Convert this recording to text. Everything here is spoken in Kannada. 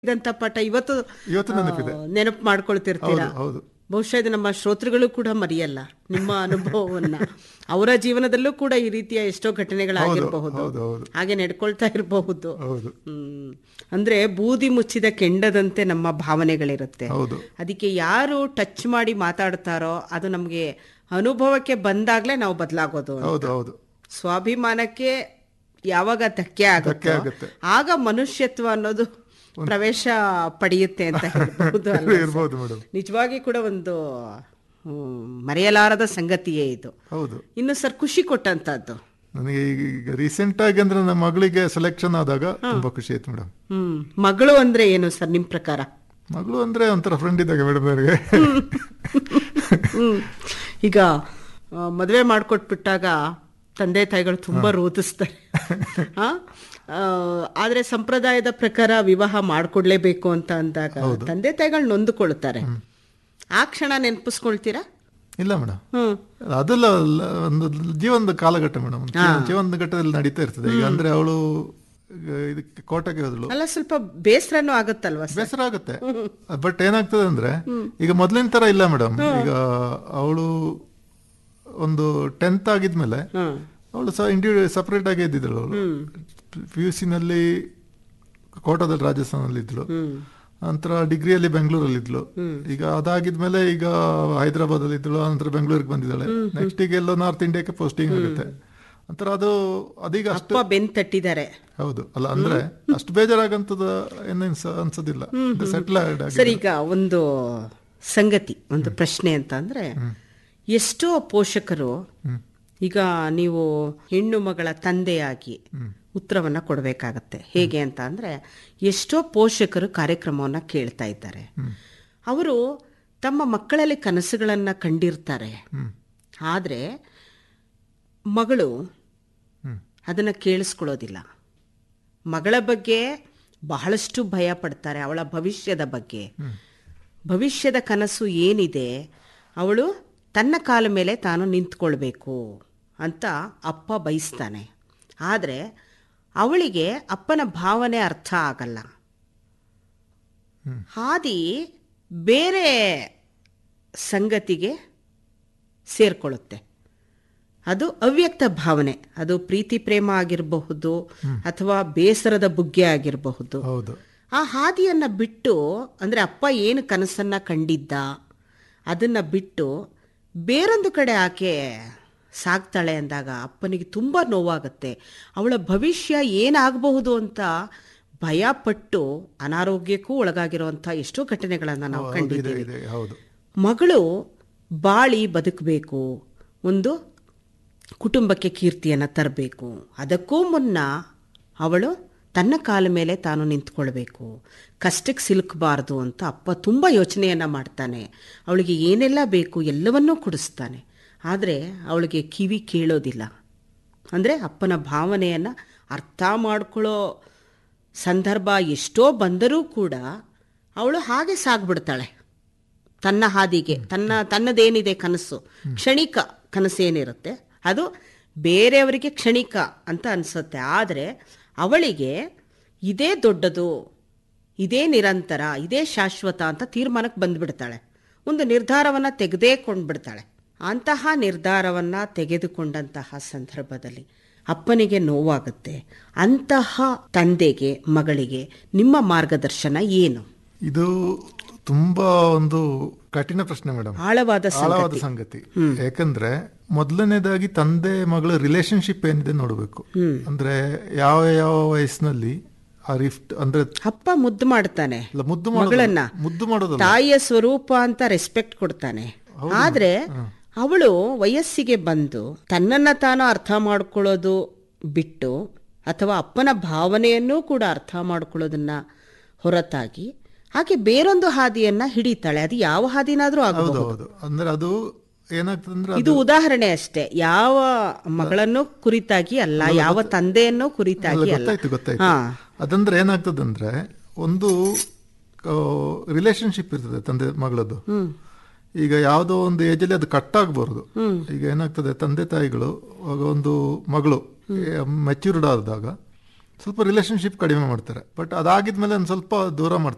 ಇದಂತ ಪಾಠ ಇವತ್ತು ಇವತ್ತು ನೆನಪಿದೆ. ಆ, ನೆನಪು ಮಾಡ್ಕೊಳ್ತಿರ್ತೀರಾ ಹೌದು ಹೌದು ಬಹುಶಃ ಇದು ನಮ್ಮ ಶ್ರೋತೃಗಳು ಕೂಡ ಮರೆಯಲ್ಲ ನಿಮ್ಮ ಅನುಭವವನ್ನ ಅವರ ಜೀವನದಲ್ಲೂ ಕೂಡ ಈ ರೀತಿಯ ಎಷ್ಟೋ ಘಟನೆಗಳಾಗಿರಬಹುದು ಹೌದು ಹೌದು ಹಾಗೆ ನಡ್ಕೊಳ್ತಾ ಇರಬಹುದು ಹೌದು ಹ್ಮ್ ಅಂದ್ರೆ ಬೂದಿ ಮುಚ್ಚಿದ ಕೆಂಡದಂತೆ ನಮ್ಮ ಭಾವನೆಗಳಿರುತ್ತೆ ಹೌದು ಅದಕ್ಕೆ ಯಾರು ಟಚ್ ಮಾಡಿ ಮಾತಾಡ್ತಾರೋ ಅದು ನಮಗೆ ಅನುಭವಕ್ಕೆ ಬಂದಾಗ್ಲೇ ನಾವು ಬದಲಾಗೋದು ಹೌದು ಹೌದು ಸ್ವಾಭಿಮಾನಕ್ಕೆ ಯಾವಾಗ ಧಕ್ಕೆ ಆಗುತ್ತೆ ಆಗುತ್ತೆ. ಆಗ ಮನುಷ್ಯತ್ವ ಅನ್ನೋದು ಪ್ರವೇಶ ಪಡೆಯುತ್ತೆ ಅಂತ ಹೇಳ್ಬಹುದು ಅಲ್ವಾ ಸರ್? ಇರ್ಬೋದು ಮೇಡಮ್ ನಿಜವಾಗಿ ಕೂಡ ಒಂದು ಹ್ಮ್, ಮರೆಯಲಾರದ ಸಂಗತಿಯೇ ಇದು ಹೌದು ಇನ್ನು ಸರ್ ಖುಷಿ ಕೊಟ್ಟಂತದ್ದು ನನಗೆ ಈಗ ರೀಸೆಂಟ್ ಆಗಿ ಅಂದ್ರೆ ನಮ್ಮ ಮಗಳಿಗೆ ಸೆಲೆಕ್ಷನ್ ಆದಾಗ ತುಂಬಾ ಖುಷಿ ಆಯ್ತು ಮೇಡಮ್ ಹ್ಮ್ ಮಗಳು ಅಂದ್ರೆ ಏನು ಸರ್ ನಿಮ್ ಪ್ರಕಾರ ಮಗಳು ಅಂದ್ರೆ ಒಂಥರ ಫ್ರೆಂಡ್ ಇದ್ದಾಗ ಮೇಡಮ್ ಅವರಿಗೆ ಹ್ಮ್ ಈಗ ಆ, ಮದುವೆ ಮಾಡ್ಕೊಟ್ಬಿಟ್ಟಾಗ ತಂದೆ ತಾಯಿಗಳು ತುಂಬಾ ರೋಧಿಸ್ತಾರೆ ಆ? ಆ, ಆದ್ರೆ ಸಂಪ್ರದಾಯದ ಪ್ರಕಾರ ವಿವಾಹ ಮಾಡ್ಕೊಡ್ಲೇಬೇಕು ಅಂತ ಅಂದಾಗ ತಂದೆ ತಾಯಿಗಳು ನೊಂದುಕೊಳ್ತಾರೆ ಆ ಕ್ಷಣ ನೆನಪಿಸ್ಕೊಳ್ತೀರಾ ಇಲ್ಲ ಮೇಡಮ್ ಹ್ಮ್ ಅದೆಲ್ಲ ಅಲ್ಲ, ಒಂದು ಜೀವನದ ಕಾಲಘಟ್ಟ ಮೇಡಮ್ ಜೀವನದ ಘಟ್ಟದಲ್ಲಿ ನಡೀತಾ ಇರ್ತದೆ ಈಗ ಅಂದ್ರೆ ಅವಳು ಇದಕ್ಕೆ ಕೋಟಕ್ಕೆ ಹೋದಳು ಅಲ್ಲ ಸ್ವಲ್ಪ ಬೇಸರನೂ ಆಗುತ್ತಲ್ವಾ ಸರ್ ಬೇಸರ ಆಗುತ್ತೆ ಬಟ್ ಏನಾಗ್ತದೆ ಅಂದ್ರೆ ಈಗ ಮೊದ್ಲಿನ ತರ ಇಲ್ಲ ಮೇಡಮ್ ಈಗ ಅವಳು ಒಂದು ಟೆಂತ್ ಆಗಿದ್ಮೇಲೆ ಹ್ಮ್ ಅವಳು ಸಹ ಇಂಡಿವಿಜುವಲ್ ಸಪರೇಟ್ ಆಗಿ ಇದ್ದಿದ್ದಳು ಅವಳು ಪಿ ಯು ಸಿನಲ್ಲಿ ಕೋಟದಲ್ಲಿ ರಾಜಸ್ಥಾನಲ್ಲಿ ಇದ್ಳು ಹ್ಮ್ ನಂತರ ಡಿಗ್ರಿಯಲ್ಲಿ ಬೆಂಗಳೂರಲ್ಲಿ ಇದ್ಲು ಈಗ ಅದಾಗಿದ್ಮೇಲೆ ಈಗ ಹೈದರಾಬಾದ್ ಅಲ್ಲಿ ಇದ್ಳು ನಂತರ ಬೆಂಗಳೂರಿಗೆ ಬಂದಿದ್ದಾಳೆ ನೆಕ್ಸ್ಟ್ ಈಗ ಎಲ್ಲೋ ನಾರ್ತ್ ಇಂಡಿಯಾಕ್ಕೆ ಪೋಸ್ಟಿಂಗ್ ಆಗುತ್ತೆ ನಂತರ ಅದು ಅದೀಗ ಅಷ್ಟು ಅಪ್ಪ ಬೆನ್ ತಟ್ಟಿದ್ದಾರೆ ಹೌದು ಅಲ್ಲ ಅಂದ್ರೆ ಅಷ್ಟು ಬೇಜಾರಾಗಂತದ ಏನು ಅನ್ಸೋದಿಲ್ಲ ಸೆಟ್ಲ್ ಆಗಿ ಸರ್ ಈಗ ಒಂದು ಸಂಗತಿ ಒಂದು ಪ್ರಶ್ನೆ ಅಂತ ಅಂದ್ರೆ ಎಷ್ಟೋ ಪೋಷಕರು ಈಗ ನೀವು ಹೆಣ್ಣು ಮಗಳ ತಂದೆಯಾಗಿ ಉತ್ತರವನ್ನ ಕೊಡಬೇಕಾಗತ್ತೆ ಹೇಗೆ ಅಂತ ಅಂದ್ರೆ ಎಷ್ಟೋ ಪೋಷಕರು ಕಾರ್ಯಕ್ರಮವನ್ನ ಕೇಳ್ತಾ ಇದ್ದಾರೆ ಅವರು ತಮ್ಮ ಮಕ್ಕಳಲ್ಲಿ ಕನಸುಗಳನ್ನ ಕಂಡಿರ್ತಾರೆ ಆದ್ರೆ ಮಗಳು ಹ್ಮ್. ಅದನ್ನ ಕೇಳಿಸ್ಕೊಳ್ಳೋದಿಲ್ಲ ಮಗಳ ಬಗ್ಗೆ ಬಹಳಷ್ಟು ಭಯ ಪಡ್ತಾರೆ ಅವಳ ಭವಿಷ್ಯದ ಬಗ್ಗೆ ಭವಿಷ್ಯದ ಕನಸು ಏನಿದೆ ಅವಳು ತನ್ನ ಕಾಲ ಮೇಲೆ ತಾನು ನಿಂತ್ಕೊಳ್ಬೇಕು ಅಂತ ಅಪ್ಪ ಬಯಸ್ತಾನೆ ಆದರೆ ಅವಳಿಗೆ ಅಪ್ಪನ ಭಾವನೆ ಅರ್ಥ ಆಗಲ್ಲ ಹಾದಿ ಬೇರೆ ಸಂಗತಿಗೆ ಸೇರ್ಕೊಳ್ಳುತ್ತೆ ಅದು ಅವ್ಯಕ್ತ ಭಾವನೆ ಅದು ಪ್ರೀತಿ ಪ್ರೇಮ ಆಗಿರಬಹುದು ಅಥವಾ ಬೇಸರದ ಬುಗ್ಗೆ ಆಗಿರಬಹುದು ಹೌದು ಆ ಹಾದಿಯನ್ನ ಬಿಟ್ಟು ಅಂದ್ರೆ ಅಪ್ಪ ಏನು ಕನಸನ್ನ ಕಂಡಿದ್ದ ಅದನ್ನ ಬಿಟ್ಟು ಬೇರೊಂದು ಕಡೆ ಆಕೆ ಸಾಗ್ತಾಳೆ ಅಂದಾಗ ಅಪ್ಪನಿಗೆ ತುಂಬ ನೋವಾಗುತ್ತೆ ಅವಳ ಭವಿಷ್ಯ ಏನಾಗಬಹುದು ಅಂತ ಭಯಪಟ್ಟು ಅನಾರೋಗ್ಯಕ್ಕೂ ಒಳಗಾಗಿರುವಂಥ ಎಷ್ಟೋ ಘಟನೆಗಳನ್ನು ನಾವು ಹೌದು, ಕಂಡಿದ್ದೀವಿ ಇದೆ ಇದೆ ಹೌದು ಮಗಳು ಬಾಳಿ ಬದುಕಬೇಕು ಒಂದು ಕುಟುಂಬಕ್ಕೆ ಕೀರ್ತಿಯನ್ನು ತರಬೇಕು ಅದಕ್ಕೂ ಮುನ್ನ ಅವಳು ತನ್ನ ಕಾಲ ಮೇಲೆ ತಾನು ನಿಂತ್ಕೊಳ್ಬೇಕು ಕಷ್ಟಕ್ಕೆ ಸಿಲುಕಬಾರ್ದು ಅಂತ ಅಪ್ಪ ತುಂಬ ಯೋಚನೆಯನ್ನು ಮಾಡ್ತಾನೆ ಅವಳಿಗೆ ಏನೆಲ್ಲ ಬೇಕು ಎಲ್ಲವನ್ನೂ ಕೊಡಿಸ್ತಾನೆ ಆದರೆ ಅವಳಿಗೆ ಕಿವಿ ಕೇಳೋದಿಲ್ಲ ಅಂದರೆ ಅಪ್ಪನ ಭಾವನೆಯನ್ನು ಅರ್ಥ ಮಾಡ್ಕೊಳ್ಳೋ ಸಂದರ್ಭ ಎಷ್ಟೋ ಬಂದರೂ ಕೂಡ ಅವಳು ಹಾಗೆ ಸಾಗ್ಬಿಡ್ತಾಳೆ ತನ್ನ ಹಾದಿಗೆ ತನ್ನ ತನ್ನದೇನಿದೆ ಕನಸು ಕ್ಷಣಿಕ ಕನಸೇನಿರುತ್ತೆ ಅದು ಬೇರೆಯವರಿಗೆ ಕ್ಷಣಿಕ ಅಂತ ಅನಿಸುತ್ತೆ ಆದರೆ ಅವಳಿಗೆ ಇದೇ ದೊಡ್ಡದು ಇದೇ ನಿರಂತರ ಇದೇ ಶಾಶ್ವತ ಅಂತ ತೀರ್ಮಾನಕ್ಕೆ ಬಂದ್ಬಿಡ್ತಾಳೆ ಒಂದು ನಿರ್ಧಾರವನ್ನು ತೆಗೆದೇ ಕೊಂಡ್ಬಿಡ್ತಾಳೆ ಅಂತಹ ನಿರ್ಧಾರವನ್ನು ತೆಗೆದುಕೊಂಡಂತಹ ಸಂದರ್ಭದಲ್ಲಿ ಅಪ್ಪನಿಗೆ ನೋವಾಗುತ್ತೆ ಅಂತಹ ತಂದೆಗೆ ಮಗಳಿಗೆ ನಿಮ್ಮ ಮಾರ್ಗದರ್ಶನ ಏನು ಇದು ತುಂಬಾ ಒಂದು ಕಠಿಣ ಪ್ರಶ್ನೆ ಮೇಡಮ್ ಆಳವಾದ ಆಳವಾದ ಸಂಗತಿ ಯಾಕಂದ್ರೆ ಮೊದಲನೇದಾಗಿ ತಂದೆ ಮಗಳ ರಿಲೇಶನ್ಶಿಪ್ ಏನಿದೆ ನೋಡಬೇಕು ಅಂದ್ರೆ ಯಾವ ಯಾವ ವಯಸ್ಸಿನಲ್ಲಿ ಆ ರಿಫ್ಟ್ ಅಂದ್ರೆ ಅಪ್ಪ ಮುದ್ದು ಮಾಡ್ತಾನೆ ಇಲ್ಲ, ಮುದ್ದು ಮಾಡೋದಲ್ಲ. ಮಗಳನ್ನ ಮುದ್ದು ಮಾಡೋದಲ್ಲ ತಾಯಿಯ ಸ್ವರೂಪ ಅಂತ ರೆಸ್ಪೆಕ್ಟ್ ಕೊಡ್ತಾನೆ ಆದ್ರೆ ಅವಳು ವಯಸ್ಸಿಗೆ ಬಂದು ತನ್ನನ್ನ ತಾನು ಅರ್ಥ ಮಾಡ್ಕೊಳ್ಳೋದು ಬಿಟ್ಟು ಅಥವಾ ಅಪ್ಪನ ಭಾವನೆಯನ್ನೂ ಕೂಡ ಅರ್ಥ ಮಾಡ್ಕೊಳ್ಳೋದನ್ನ ಹೊರತಾಗಿ ಆಕೆ ಬೇರೊಂದು ಹಾದಿಯನ್ನ ಹಿಡಿತಾಳೆ ಅದು ಯಾವ ಹಾದಿನಾದ್ರೂ ಹೌದು ಆಗಬಹುದು ಹೌದು ಅಂದ್ರೆ ಅದು ಏನಾಗ್ತದೆ ಅಂದ್ರೆ ಇದು ಉದಾಹರಣೆ ಅಷ್ಟೇ ಯಾವ ಮಗಳನ್ನು ಕುರಿತಾಗಿ ಅಲ್ಲ ಯಾವ ತಂದೆಯನ್ನು ಕುರಿತಾಗಿ ಅಲ್ಲ ಗೊತ್ತಾಯ್ತು ಗೊತ್ತಾಯ್ತು ಹಾ ಅದಂದ್ರೆ ಏನಾಗ್ತದಂದ್ರೆ ಒಂದು ರಿಲೇಶನ್ಶಿಪ್ ಇರ್ತದೆ ತಂದೆ ಮಗಳದ್ದು ಈಗ ಯಾವುದೋ ಒಂದು ಏಜಲ್ಲಿ ಅದು ಕಟ್ ಆಗ್ಬಾರ್ದು ಈಗ ಏನಾಗ್ತದೆ ತಂದೆ ತಾಯಿಗಳು ಆಗ ಒಂದು ಮಗಳು ಮೆಚ್ಯೂರ್ಡ್ ಆದಾಗ ಸ್ವಲ್ಪ ರಿಲೇಶನ್ಶಿಪ್ ಕಡಿಮೆ ಮಾಡ್ತಾರೆ ಬಟ್ ಅದಾಗಿದ್ಮೇಲೆ ಒಂದು ಸ್ವಲ್ಪ ದೂರ ಮಾಡ್ತಾರೆ